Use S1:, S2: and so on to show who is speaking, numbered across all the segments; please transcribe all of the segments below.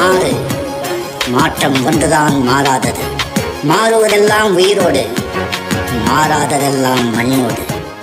S1: மாறு மாற்றம் ஒன்றுதான் மாறாதது மாறுவதெல்லாம் உயிரோடு மாறாததெல்லாம் மண்ணோடு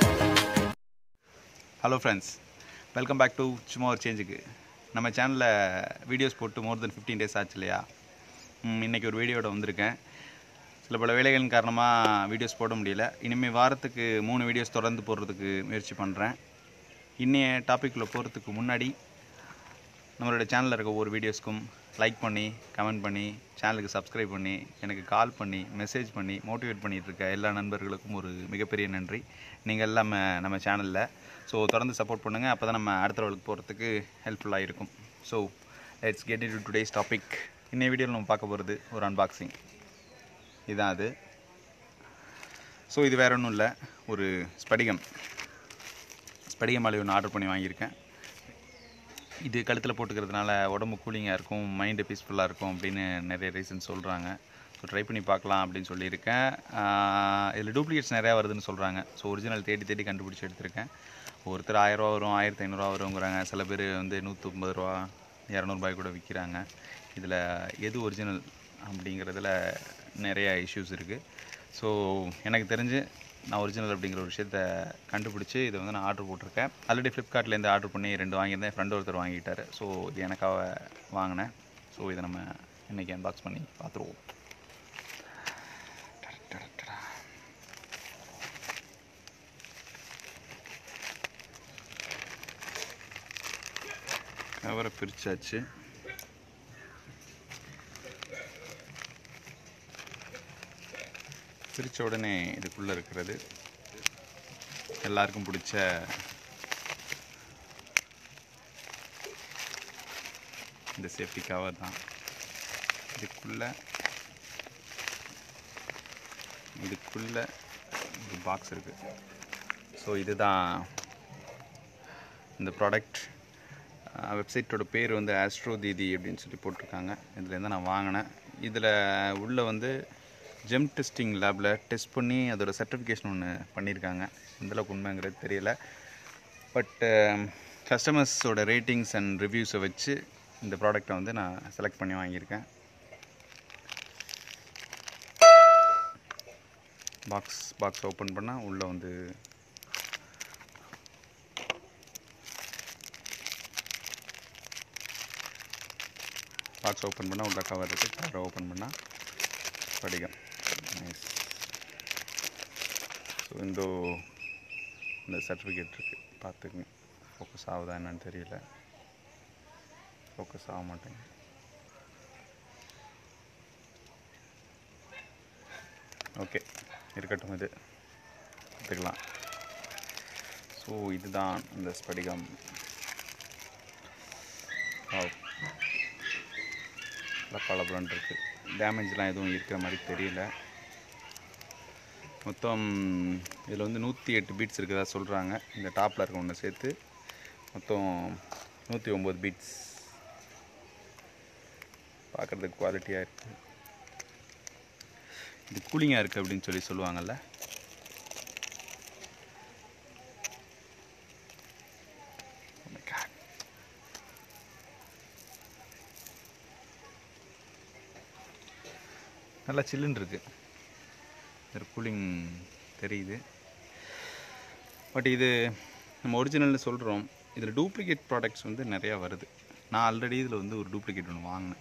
S2: hello friends welcome back to சும்மா ஒரு சேஞ்சுக்கு நம்ம சேனலில் வீடியோஸ் போட்டு மோர் தென் ஃபிஃப்டீன் டேஸ் ஆச்சு இல்லையா ம், இன்னைக்கு ஒரு வீடியோட வந்திருக்கேன் சில பல வேலைகளின் காரணமாக வீடியோஸ் போட முடியல இனிமேல் வாரத்துக்கு மூணு வீடியோஸ் தொடர்ந்து போடுறதுக்கு முயற்சி பண்ணுறேன் இன்னைய டாப்பிக்கில் போகிறதுக்கு முன்னாடி நம்மளோட சேனலில் இருக்க ஒவ்வொரு வீடியோஸ்க்கும் லைக் பண்ணி கமெண்ட் பண்ணி சேனலுக்கு சப்ஸ்கிரைப் பண்ணி எனக்கு கால் பண்ணி மெசேஜ் பண்ணி மோட்டிவேட் பண்ணிட்டு இருக்க எல்லா நண்பர்களுக்கும் ஒரு மிகப்பெரிய நன்றி நீங்கள் எல்லாம் நம்ம நம்ம சேனலில் ஸோ தொடர்ந்து சப்போர்ட் பண்ணுங்கள் அப்போ தான் நம்ம அடுத்த லெவலுக்கு போகிறதுக்கு ஹெல்ப்ஃபுல்லாக இருக்கும் so let's get in today's topic இன்னைய வீடியோவில் நம்ம பார்க்க போகிறது ஒரு அன்பாக்சிங் இதுதான் அது ஸோ இது வேற ஒன்றும் இல்லை ஒரு ஸ்படிகம் ஸ்படிக மாலை ஒன்று ஆர்டர் பண்ணி வாங்கியிருக்கேன் இது கழுத்தில் போட்டுக்கிறதுனால உடம்பு கூலிங்காக இருக்கும் மைண்டு பீஸ்ஃபுல்லாக இருக்கும் அப்படின்னு நிறைய ரீசன் சொல்கிறாங்க ஸோ ட்ரை பண்ணி பார்க்கலாம் அப்படின்னு சொல்லியிருக்கேன் இதில் டூப்ளிகேட்ஸ் நிறையா வருதுன்னு சொல்கிறாங்க ஸோ ஒரிஜினல் தேடி தேடி கண்டுபிடிச்சி எடுத்திருக்கேன் ஒருத்தர் ஆயிரரூவா வரும் ஆயிரத்தி ஐநூறுரூவா வருங்கிறாங்க சில பேர் வந்து நூற்றம்பது ரூபா இரநூறுபாய் கூட விற்கிறாங்க இதில் எது ஒரிஜினல் அப்படிங்கிறதுல நிறைய இஷ்யூஸ் இருக்குது ஸோ எனக்கு தெரிஞ்சு நான் ஒரிஜினல் அப்படிங்கிற ஒரு விஷயத்த கண்டுபிடிச்சி இதை வந்து நான் ஆர்டர் போட்டிருக்கேன் ஆல்ரெடி ஃப்ளிப்கார்ட்லேருந்து ஆர்டர் பண்ணி ரெண்டு வாங்கியிருந்தேன் ஃப்ரெண்ட் ஒருத்தர் வாங்கிட்டார் ஸோ இது எனக்காக வாங்கினேன் ஸோ இதை நம்ம இன்றைக்கி அன்பாக்ஸ் பண்ணி பார்த்துருவோம் கவரை பிரிச்சாச்சு பிரித்த உடனே இதுக்குள்ளே இருக்கிறது எல்லாருக்கும் பிடிச்ச இந்த சேஃப்டி கவர் தான் இதுக்குள்ள இதுக்குள்ள ஒரு பாக்ஸ் இருக்குது ஸோ இதுதான் இந்த ப்ராடக்ட் வெப்சைட்டோட பேர் வந்து ஆஸ்ட்ரோ தீதி அப்படின்னு சொல்லி போட்டிருக்காங்க இதுலேருந்து நான் வாங்கினேன் இதில் உள்ள வந்து ஜெம் டெஸ்டிங் லேபில் டெஸ்ட் பண்ணி அதோட சர்டிஃபிகேஷன் ஒன்று பண்ணியிருக்காங்க எந்தளவுக்கு உண்மைங்கிறது தெரியல பட் கஸ்டமர்ஸோட ரேட்டிங்ஸ் அண்ட் ரிவ்யூஸை வச்சு இந்த ப்ராடக்டை வந்து நான் செலக்ட் பண்ணி வாங்கியிருக்கேன் பாக்ஸ் பாக்ஸ் ஓப்பன் பண்ணால் உள்ளே வந்து பாக்ஸ் ஓப்பன் பண்ணால் உள்ள கவர் இருக்குது கவரை ஓப்பன் பண்ணால் படிகம் நைஸ் ஸோ இந்த இந்த சர்டிஃபிகேட் இருக்குது பார்த்துக்குங்க ஃபோக்கஸ் ஆகுதா என்னன்னு தெரியல ஃபோக்கஸ் ஆக மாட்டேங்க ஓகே இருக்கட்டும் இது எடுத்துக்கலாம் ஸோ இதுதான் இந்த ஸ்படிகம் வாவ் நல்லா பளபளன்னு இருக்குது டேமேஜ்லாம் எதுவும் இருக்கிற மாதிரி தெரியல மொத்தம் இதில் வந்து நூற்றி எட்டு பீட்ஸ் இருக்கிறதா சொல்கிறாங்க இந்த டாப்பில் இருக்க ஒன்று சேர்த்து மொத்தம் நூற்றி ஒம்பது பீட்ஸ் பார்க்குறதுக்கு குவாலிட்டியாக இருக்குது இது கூலிங்காக இருக்குது அப்படின்னு சொல்லி சொல்லுவாங்கல்ல Oh my God. நல்லா சில்லுன்னு இருக்கு ஒரு கூலிங் தெரியுது பட் இது நம்ம ஒரிஜினல்னு சொல்கிறோம் இதில் டூப்ளிகேட் ப்ராடக்ட்ஸ் வந்து நிறையா வருது நான் ஆல்ரெடி இதில் வந்து ஒரு டூப்ளிகேட் ஒன்று வாங்கினேன்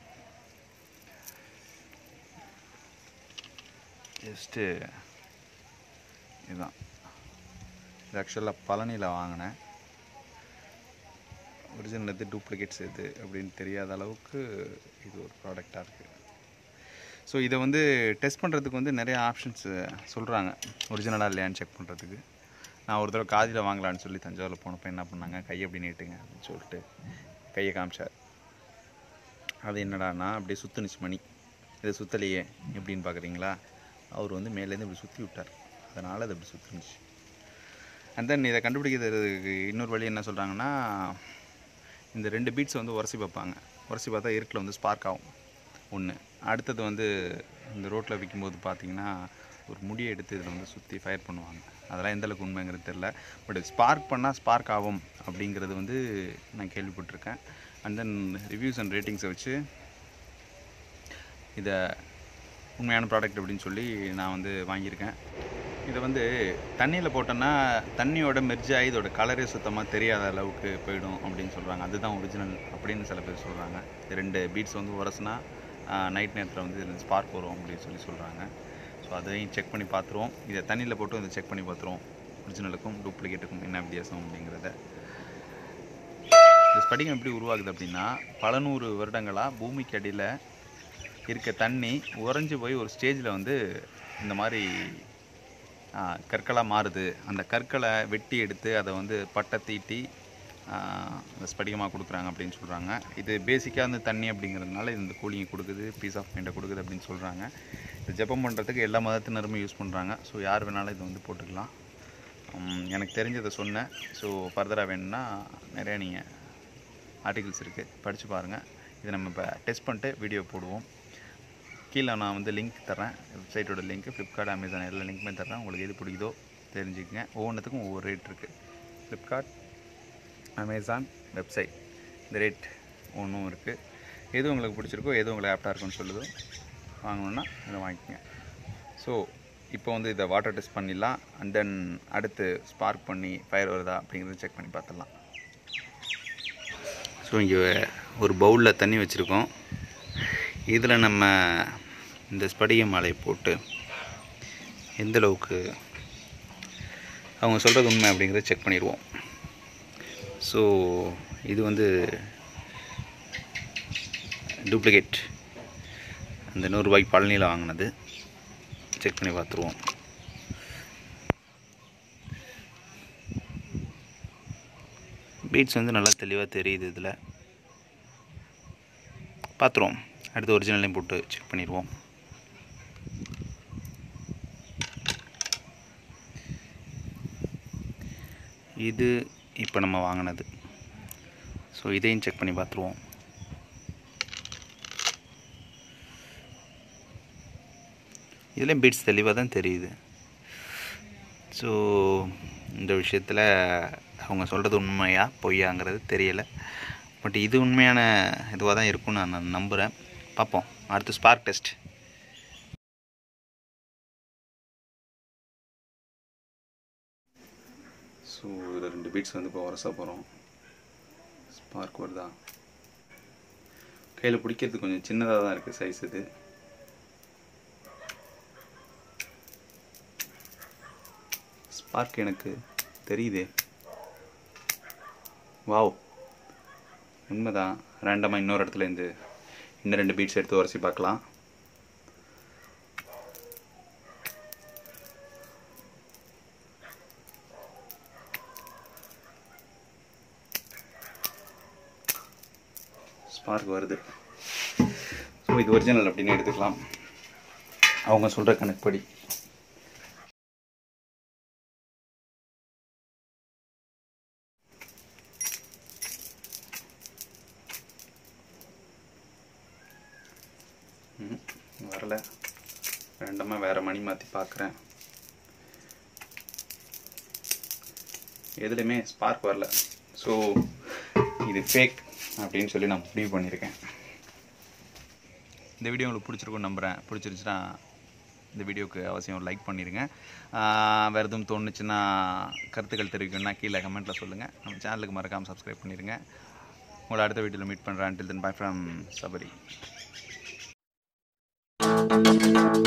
S2: ஜஸ்ட்டு இதுதான் இது ஆக்சுவலாக பழனியில் வாங்கினேன் ஒரிஜினல் எது டூப்ளிகேட்ஸ் எது அப்படின்னு தெரியாத அளவுக்கு இது ஒரு ப்ராடக்டாக இருக்குது ஸோ இதை வந்து டெஸ்ட் பண்ணுறதுக்கு வந்து நிறைய ஆப்ஷன்ஸ் சொல்கிறாங்க ஒரிஜினலாக இல்லையான்னு செக் பண்ணுறதுக்கு நான் ஒரு தடவை காதில் வாங்கலான்னு சொல்லி தஞ்சாவூரில் போனப்போ என்ன பண்ணாங்க கையை அப்படி நீட்டுங்க அப்படின்னு சொல்லிட்டு கையை காமிச்சார் அது என்னடான்னா அப்படியே சுற்றுனுச்சு மணி இதை சுற்றலையே எப்படின்னு பார்க்குறீங்களா அவர் வந்து மேலேருந்து இப்படி சுற்றி விட்டார் அதனால் அது அப்படி சுற்றுனுச்சு அண்ட் தென் இதை கண்டுபிடிக்கிறதுக்கு இன்னொரு வழி என்ன சொல்கிறாங்கன்னா இந்த ரெண்டு பீட்ஸை வந்து உரசி பார்ப்பாங்க உரசி பார்த்தா இருட்டில் வந்து ஸ்பார்க் ஆகும் ஒன்று அடுத்தது வந்து இந்த ரோட்டில் விற்கும்போது பார்த்தீங்கன்னா ஒரு முடியை எடுத்து இதில் வந்து சுற்றி ஃபயர் பண்ணுவாங்க அதெல்லாம் எந்த அளவுக்கு உண்மைங்கிறது தெரில பட் ஸ்பார்க் பண்ணால் ஸ்பார்க் ஆகும் அப்படிங்கிறது வந்து நான் கேள்விப்பட்டிருக்கேன் அண்ட் தென் ரிவ்யூஸ் அண்ட் ரேட்டிங்ஸை வச்சு இதை உண்மையான ப்ராடக்ட் அப்படின்னு சொல்லி நான் வந்து வாங்கியிருக்கேன் இதை வந்து தண்ணியில் போட்டோன்னா தண்ணியோட மெர்ஜ் ஆகி இதோட கலரே சுத்தமாக தெரியாத அளவுக்கு போயிடும் அப்படின்னு சொல்கிறாங்க அதுதான் ஒரிஜினல் அப்படின்னு சில பேர் சொல்கிறாங்க ரெண்டு பீட்ஸ் வந்து உரசுனா நைட் நேரத்தில் வந்து இதில் ஸ்பார்க் வரும் அப்படின்னு சொல்லி சொல்கிறாங்க ஸோ அதையும் செக் பண்ணி பார்த்துருவோம் இதை தண்ணியில் போட்டு இதை செக் பண்ணி பார்த்துருவோம் ஒரிஜினலுக்கும் டூப்ளிகேட்டுக்கும் என்ன வித்தியாசம் அப்படிங்கிறத இந்த ஸ்படிகம் எப்படி உருவாகுது அப்படின்னா பல நூறு வருடங்களாக பூமிக்கு அடியில் இருக்க தண்ணி உறைஞ்சு போய் ஒரு ஸ்டேஜில் வந்து இந்த மாதிரி கற்களாக மாறுது அந்த கற்களை வெட்டி எடுத்து அதை வந்து பட்டை தீட்டி ஆ, அந்த ஸ்படிகமாக கொடுக்குறாங்க அப்படின்னு சொல்கிறாங்க இது பேசிக்காக வந்து தண்ணி அப்படிங்கிறதுனால இது இந்த கூலிங்கை கொடுக்குது பீஸ் ஆஃப் மைண்டை கொடுக்குது அப்படின்னு சொல்கிறாங்க இது ஜெபம் பண்ணுறதுக்கு எல்லா மதத்தினருமே யூஸ் பண்ணுறாங்க ஸோ யார் வேணாலும் இது வந்து போட்டுக்கலாம் உம், எனக்கு தெரிஞ்சதை சொன்னேன் ஸோ ஃபர்தராக வேணும்னா நிறையா நீங்கள் ஆர்டிகல்ஸ் இருக்குது படித்து பாருங்கள் இதை நம்ம இப்போ டெஸ்ட் பண்ணிட்டு வீடியோ போடுவோம் கீழே நான் வந்து லிங்க் தரேன் வெப்சைட்டோட லிங்க் ஃப்ளிப்கார்ட் அமேசான் எல்லா லிங்க்குமே தரேன் உங்களுக்கு எது பிடிக்குதோ தெரிஞ்சுக்கங்க ஒவ்வொன்றுத்துக்கும் ஒவ்வொரு ரேட் இருக்குது ஃப்ளிப்கார்ட் அமேசான் வெப்சைட் இந்த ரேட் ஒன்றும் இருக்குது எது உங்களுக்கு பிடிச்சிருக்கோ எது உங்களுக்கு ஆப்டாக இருக்குன்னு சொல்லுதோ வாங்கணுன்னா இதை வாங்கிக்கோங்க ஸோ இப்போ வந்து இதை வாட்டர் டெஸ்ட் பண்ணிடலாம் அண்ட் தென் அடுத்து ஸ்பார்க் பண்ணி ஃபயர் வருதா அப்படிங்கிறத செக் பண்ணி பார்த்துடலாம் ஸோ இங்கே ஒரு பவுலில் தண்ணி வச்சுருக்கோம் இதில் நம்ம இந்த ஸ்படிக மாலையை போட்டு எந்த அளவுக்கு அவங்க சொல்கிறது உண்மை அப்படிங்கிறத செக் பண்ணிடுவோம் ஸோ இது வந்து டூப்ளிகேட் அந்த நூறுரூபாய்க்கு பழனியில் வாங்கினது செக் பண்ணி பார்த்துருவோம் பீட்ஸ் வந்து நல்லா தெளிவாக தெரியுது இதில் பார்த்துருவோம் அடுத்து ஒரிஜினலையும் போட்டு செக் பண்ணிடுவோம் இது இப்போ நம்ம வாங்கினது ஸோ இதையும் செக் பண்ணி பார்த்துருவோம் இதுலேயும் பீட்ஸ் தெளிவாக தான் தெரியுது ஸோ இந்த விஷயத்தில் அவங்க சொல்கிறது உண்மையா பொய்யாங்கிறது தெரியலை பட் இது உண்மையான இதுவாக தான் இருக்கும்னு நான் நம்புகிறேன் பார்ப்போம் அடுத்து ஸ்பார்க் டெஸ்ட் ஸோ இதில் ரெண்டு பீட்ஸ் வந்து இப்போ உரச போகிறோம் ஸ்பார்க் வருதா கையில் பிடிக்கிறது கொஞ்சம் சின்னதாக தான் இருக்குது சைஸ் இது ஸ்பார்க் எனக்கு தெரியுதே வாவ் உண்மைதான் ரேண்டமாக இன்னொரு இடத்துல இருந்து இன்னும் ரெண்டு பீட்ஸ் எடுத்து உரசி பார்க்கலாம் ஸ்பார்க் வருது ஸோ இது ஒரிஜினல் அப்படின்னு எடுத்துக்கலாம் அவங்க சொல்கிற கணக்குப்படி ம், வரல ரெண்டமாக வேறு மணி மாற்றி பார்க்குறேன் எதுலையுமே ஸ்பார்க் வரல ஸோ இது ஃபேக் அப்படின்னு சொல்லி நான் முடிவு பண்ணியிருக்கேன் இந்த வீடியோ உங்களுக்கு பிடிச்சிருக்கும்னு நம்புகிறேன் பிடிச்சிருச்சுன்னா இந்த வீடியோவுக்கு அவசியம் ஒரு லைக் பண்ணிடுங்க ஆஹ் வேறு எதுவும் தோணுச்சுன்னா கருத்துக்கள் தெரிவிக்கணும்னா கீழே கமெண்ட்டில் சொல்லுங்கள் நம்ம சேனலுக்கு மறக்காமல் சப்ஸ்கிரைப் பண்ணிடுங்க உங்களை அடுத்த வீடியோவில் மீட் பண்ணுறேன் until then bye from Sabari